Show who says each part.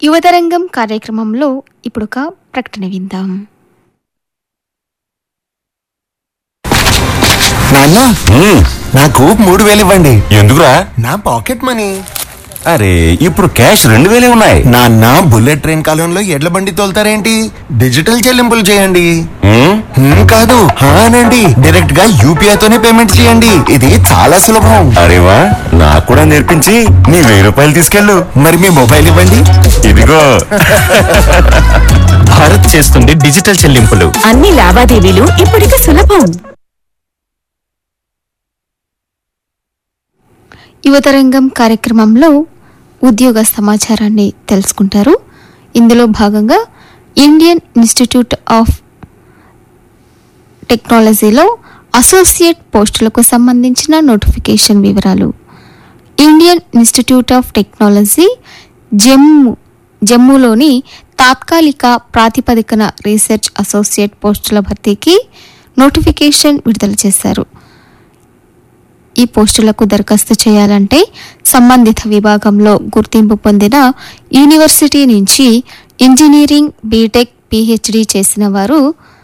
Speaker 1: యువతరంగం కార్యక్రమంలో ఇప్పుడు ఒక ప్రకటన విందాం
Speaker 2: నాన్న
Speaker 3: ఉమ్,
Speaker 2: నాకు మూడు వేలు ఇవ్వండి
Speaker 3: ఎందుకురా
Speaker 2: నా పాకెట్ మనీ
Speaker 3: అరే ఇప్పుడు క్యాష్ రెండు వేలే ఉన్నాయి
Speaker 2: నాన్న బుల్లెట్ ట్రైన్ కాలంలో ఎడ్ల బండి తోలుతారేంటి డిజిటల్ చెల్లింపులు చేయండి
Speaker 3: ఉమ్,
Speaker 2: హ్మ్, కాదు హా అనండి డైరెక్ట్ గా యూపీఐ తోనే పేమెంట్ చేయండి ఇది చాలా సులభం
Speaker 3: అరే వా నాకు కూడా నేర్పించి నీ వెయ్యి రూపాయలు తీసుకెళ్ళు
Speaker 2: మరి మీ మొబైల్ ఇవ్వండి
Speaker 3: ఇదిగో
Speaker 4: భారత్ చేస్తుంది డిజిటల్ చెల్లింపులు
Speaker 5: అన్ని లావాదేవీలు ఇప్పటికి సులభం
Speaker 1: యువతరంగం కార్యక్రమంలో ఉద్యోగ సమాచారాన్ని తెలుసుకుంటారు ఇందులో భాగంగా ఇండియన్ ఇన్స్టిట్యూట్ ఆఫ్ టెక్నాలజీలో అసోసియేట్ పోస్టులకు సంబంధించిన నోటిఫికేషన్ వివరాలు Indian institute of technology Jammu జమ్మూలోని తాత్కాలిక ప్రాతిపదికన రీసెర్చ్ అసోసియేట్ పోస్టుల భర్తీకి నోటిఫికేషన్ విడుదల చేశారు ఈ పోస్టులకు దరఖాస్తు చేయాలంటే సంబంధిత విభాగంలో గుర్తింపు పొందిన యూనివర్సిటీ నుంచి ఇంజనీరింగ్ బీటెక్ పిహెచ్డి చేసిన వారు